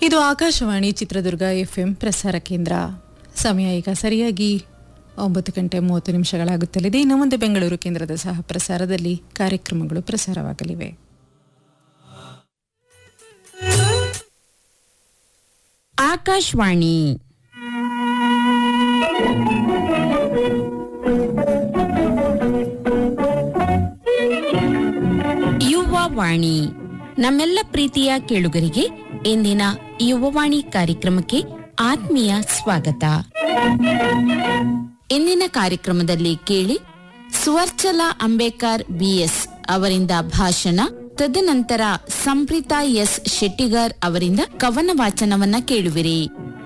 ಇದು ಆಕಾಶವಾಣಿ ಚಿತ್ರದುರ್ಗ ಎಫ್ಎಂ ಪ್ರಸಾರ ಕೇಂದ್ರ ಸಮಯ ಈಗ ಸರಿಯಾಗಿ ಒಂಬತ್ತು ಗಂಟೆ ಮೂವತ್ತು ನಿಮಿಷಗಳಾಗುತ್ತಲಿದೆ ಇನ್ನು ಮುಂದೆ ಬೆಂಗಳೂರು ಕೇಂದ್ರದ ಸಹ ಪ್ರಸಾರದಲ್ಲಿ ಕಾರ್ಯಕ್ರಮಗಳು ಪ್ರಸಾರವಾಗಲಿವೆ ಆಕಾಶವಾಣಿ ಯುವವಾಣಿ ನಮ್ಮೆಲ್ಲ ಪ್ರೀತಿಯ ಕೇಳುಗರಿಗೆ ಇಂದಿನ ಯುವವಾಣಿ ಕಾರ್ಯಕ್ರಮಕ್ಕೆ ಆತ್ಮೀಯ ಸ್ವಾಗತ ಇಂದಿನ ಕಾರ್ಯಕ್ರಮದಲ್ಲಿ ಕೇಳಿ ಸುವರ್ಚಲ ಅಂಬೇಕರ್ ಬಿಎಸ್ ಅವರಿಂದ ಭಾಷಣ ತದನಂತರ ಸಂಪ್ರೀತಾ ಎಸ್ ಶೆಟ್ಟಿಗರ್ ಅವರಿಂದ ಕವನ ವಾಚನವನ್ನ ಕೇಳುವಿರಿ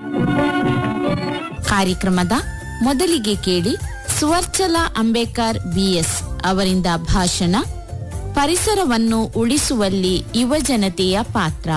ಕಾರ್ಯಕ್ರಮದ ಮೊದಲಿಗೆ ಕೇಳಿ ಸುವರ್ಚಲ ಅಂಬೇಕರ್ ಬಿಎಸ್ ಅವರಿಂದ ಭಾಷಣ ಪರಿಸರವನ್ನು ಉಳಿಸುವಲ್ಲಿ ಯುವಜನತೆಯ ಪಾತ್ರ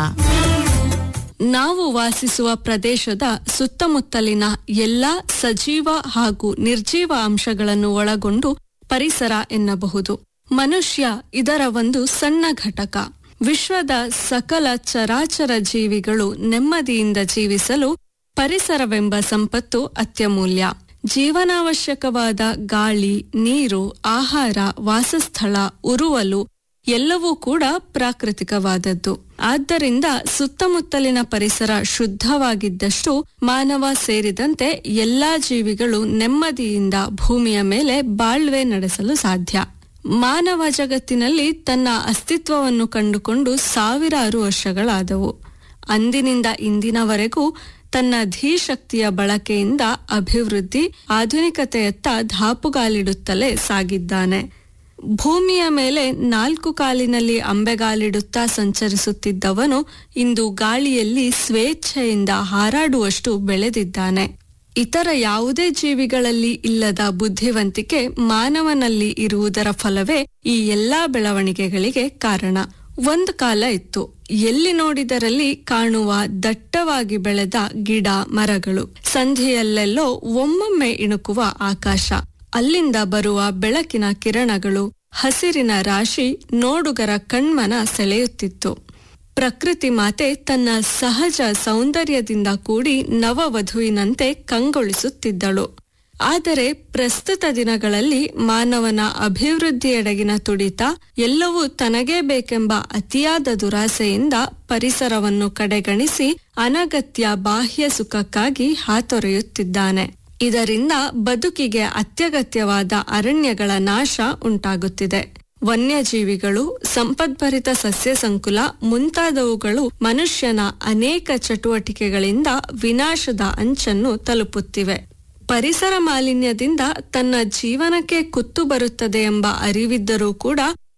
ನಾವು ವಾಸಿಸುವ ಪ್ರದೇಶದ ಸುತ್ತಮುತ್ತಲಿನ ಎಲ್ಲಾ ಸಜೀವ ಹಾಗೂ ನಿರ್ಜೀವ ಅಂಶಗಳನ್ನು ಒಳಗೊಂಡು ಪರಿಸರ ಎನ್ನಬಹುದು ಮನುಷ್ಯ ಇದರ ಒಂದು ಸಣ್ಣ ಘಟಕ ವಿಶ್ವದ ಸಕಲ ಚರಾಚರ ಜೀವಿಗಳು ನೆಮ್ಮದಿಯಿಂದ ಜೀವಿಸಲು ಪರಿಸರವೆಂಬ ಸಂಪತ್ತು ಅತ್ಯಮೂಲ್ಯ ಜೀವನಾವಶ್ಯಕವಾದ ಗಾಳಿ ನೀರು ಆಹಾರ ವಾಸಸ್ಥಳ ಉರುವಲು ಎಲ್ಲವೂ ಕೂಡ ಪ್ರಾಕೃತಿಕವಾದದ್ದು ಆದ್ದರಿಂದ ಸುತ್ತಮುತ್ತಲಿನ ಪರಿಸರ ಶುದ್ಧವಾಗಿದ್ದಷ್ಟು ಮಾನವ ಸೇರಿದಂತೆ ಎಲ್ಲಾ ಜೀವಿಗಳು ನೆಮ್ಮದಿಯಿಂದ ಭೂಮಿಯ ಮೇಲೆ ಬಾಳ್ವೆ ನಡೆಸಲು ಸಾಧ್ಯ ಮಾನವ ಜಗತ್ತಿನಲ್ಲಿ ತನ್ನ ಅಸ್ತಿತ್ವವನ್ನು ಕಂಡುಕೊಂಡು ಸಾವಿರಾರು ವರ್ಷಗಳಾದವು ಅಂದಿನಿಂದ ಇಂದಿನವರೆಗೂ ತನ್ನ ಧೀಶಕ್ತಿಯ ಬಳಕೆಯಿಂದ ಅಭಿವೃದ್ಧಿ ಆಧುನಿಕತೆಯತ್ತ ಧಾಪುಗಾಲಿಡುತ್ತಲೇ ಸಾಗಿದ್ದಾನೆ ಭೂಮಿಯ ಮೇಲೆ ನಾಲ್ಕು ಕಾಲಿನಲ್ಲಿ ಅಂಬೆಗಾಲಿಡುತ್ತಾ ಸಂಚರಿಸುತ್ತಿದ್ದವನು ಇಂದು ಗಾಳಿಯಲ್ಲಿ ಸ್ವೇಚ್ಛೆಯಿಂದ ಹಾರಾಡುವಷ್ಟು ಬೆಳೆದಿದ್ದಾನೆ ಇತರ ಯಾವುದೇ ಜೀವಿಗಳಲ್ಲಿ ಇಲ್ಲದ ಬುದ್ಧಿವಂತಿಕೆ ಮಾನವನಲ್ಲಿ ಇರುವುದರ ಫಲವೇ ಈ ಎಲ್ಲಾ ಬೆಳವಣಿಗೆಗಳಿಗೆ ಕಾರಣ ಒಂದು ಕಾಲ ಇತ್ತು ಎಲ್ಲಿ ನೋಡಿದರಲ್ಲಿ ಕಾಣುವ ದಟ್ಟವಾಗಿ ಬೆಳೆದ ಗಿಡ ಮರಗಳು ಸಂಧಿಯಲ್ಲೆಲ್ಲೋ ಒಮ್ಮೊಮ್ಮೆ ಇಣುಕುವ ಆಕಾಶ ಅಲ್ಲಿಂದ ಬರುವ ಬೆಳಕಿನ ಕಿರಣಗಳು ಹಸಿರಿನ ರಾಶಿ ನೋಡುಗರ ಕಣ್ಮನ ಸೆಳೆಯುತ್ತಿತ್ತು ಪ್ರಕೃತಿ ಮಾತೆ ತನ್ನ ಸಹಜ ಸೌಂದರ್ಯದಿಂದ ಕೂಡಿ ನವವಧುವಿನಂತೆ ಕಂಗೊಳಿಸುತ್ತಿದ್ದಳು ಆದರೆ ಪ್ರಸ್ತುತ ದಿನಗಳಲ್ಲಿ ಮಾನವನ ಅಭಿವೃದ್ಧಿಯೆಡೆಗಿನ ತುಡಿತ ಎಲ್ಲವೂ ತನಗೇ ಬೇಕೆಂಬ ಅತಿಯಾದ ದುರಾಸೆಯಿಂದ ಪರಿಸರವನ್ನು ಕಡೆಗಣಿಸಿ ಅನಗತ್ಯ ಬಾಹ್ಯ ಸುಖಕ್ಕಾಗಿ ಹಾತೊರೆಯುತ್ತಿದ್ದಾನೆ ಇದರಿಂದ ಬದುಕಿಗೆ ಅತ್ಯಗತ್ಯವಾದ ಅರಣ್ಯಗಳ ನಾಶ ಉಂಟಾಗುತ್ತಿದೆ ವನ್ಯಜೀವಿಗಳು ಸಂಪದ್ಭರಿತ ಸಸ್ಯ ಸಂಕುಲ ಮುಂತಾದವುಗಳು ಮನುಷ್ಯನ ಅನೇಕ ಚಟುವಟಿಕೆಗಳಿಂದ ವಿನಾಶದ ಅಂಚನ್ನು ತಲುಪುತ್ತಿವೆ ಪರಿಸರ ಮಾಲಿನ್ಯದಿಂದ ತನ್ನ ಜೀವನಕ್ಕೆ ಕುತ್ತು ಬರುತ್ತದೆ ಎಂಬ ಅರಿವಿದ್ದರೂ ಕೂಡ